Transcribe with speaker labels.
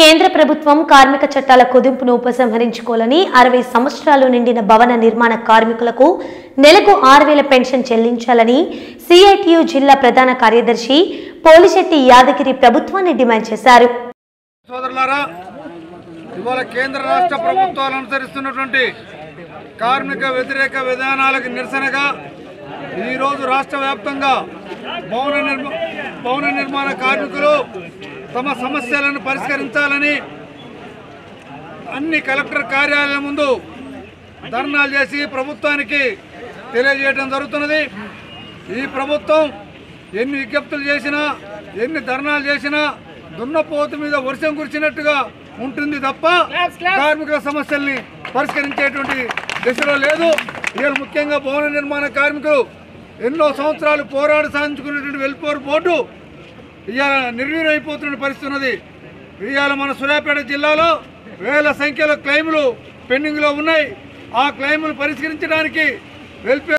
Speaker 1: కేంద్ర ప్రభుత్వం కార్మిక చట్టాల కుదింపును ఉపసంహరించుకోవాలని అరవై సంవత్సరాలు నిండిన భవన నిర్మాణ కార్మికులకు నెలకు ఆరు వేల పెన్షన్ చెల్లించాలని సిఐటియు జిల్లా ప్రధాన కార్యదర్శి పోలిశెట్టి యాదగిరి ప్రభుత్వాన్ని డిమాండ్ చేశారు
Speaker 2: సోదరులారా ఇవాళ కేంద్ర రాష్ట్ర ప్రభుత్వాలు అనుసరిస్తున్నటువంటి కార్మిక వ్యతిరేక విధానాలకు నిరసనగా ఈరోజు రాష్ట్ర వ్యాప్తంగా భవన నిర్మా భవన నిర్మాణ కార్మికులు తమ సమస్యలను పరిష్కరించాలని అన్ని కలెక్టర్ కార్యాలయాల ముందు ధర్నాలు చేసి ప్రభుత్వానికి తెలియజేయడం జరుగుతున్నది ఈ ప్రభుత్వం ఎన్ని విజ్ఞప్తులు చేసినా ఎన్ని ధర్నాలు చేసినా దున్నపోతు మీద వర్షం కురిచినట్టుగా ఉంటుంది తప్ప కార్మికుల సమస్యల్ని పరిష్కరించేటువంటి దిశలో లేదు ఇవాళ ముఖ్యంగా భవన నిర్మాణ కార్మికులు ఎన్నో సంవత్సరాలు పోరాడి సాధించుకున్నటువంటి వెల్ఫేర్ బోర్డు ఇవాళ నిర్వీర్యమైపోతున్న పరిస్థితి ఉన్నది ఇవాళ మన సూర్యాపేట జిల్లాలో వేల సంఖ్యలో క్లెయిములు పెండింగ్లో ఉన్నాయి ఆ క్లెయిములు పరిష్కరించడానికి వెల్ఫేర్